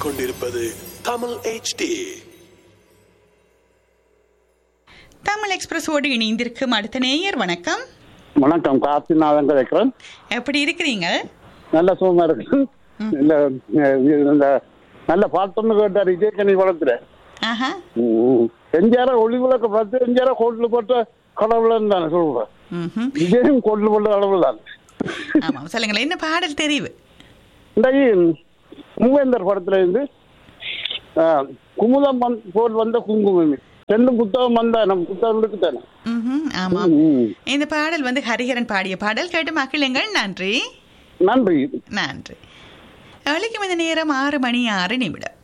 கேட்டுக்கொண்டிருப்பது தமிழ் HD தமிழ் எக்ஸ்பிரஸோடு இணைந்திருக்கும் அடுத்த நேயர் வணக்கம் வணக்கம் காசிநாதன் கிடைக்கிறேன் எப்படி இருக்கிறீங்க நல்ல சுகமா இருக்கு இல்ல அஹ், இந்த நல்ல பாட்டொன்னு கேட்டார் விஜயகனி படத்துல ஆஹா எஞ்சார ஒளி விளக்க பார்த்து எஞ்சார கோட்டில் போட்ட கடவுள் தானே சொல்றேன் ம்ஹும். விஜயம் கோட்டில் போட்ட கடவுள் தான் ஆமாம் சொல்லுங்களேன் என்ன பாடல் தெரிவு இன்றைக்கு மூவேந்தர் படத்துல இருந்து அஹ், குமுதம் வந் போல் வந்த குங்குமமே ரெண்டும் புத்தகம் வந்தா நம்ம புத்தகம் இருக்குதானே ம்ஹும். ஆமாம் ம். இந்த பாடல் வந்து ஹரிஹரன் பாடிய பாடல் கேட்டு மகிழுங்கள் நன்றி நன்றி நன்றி அவளுக்கு இந்த நேரம் ஆறு மணி ஆறு நிமிடம்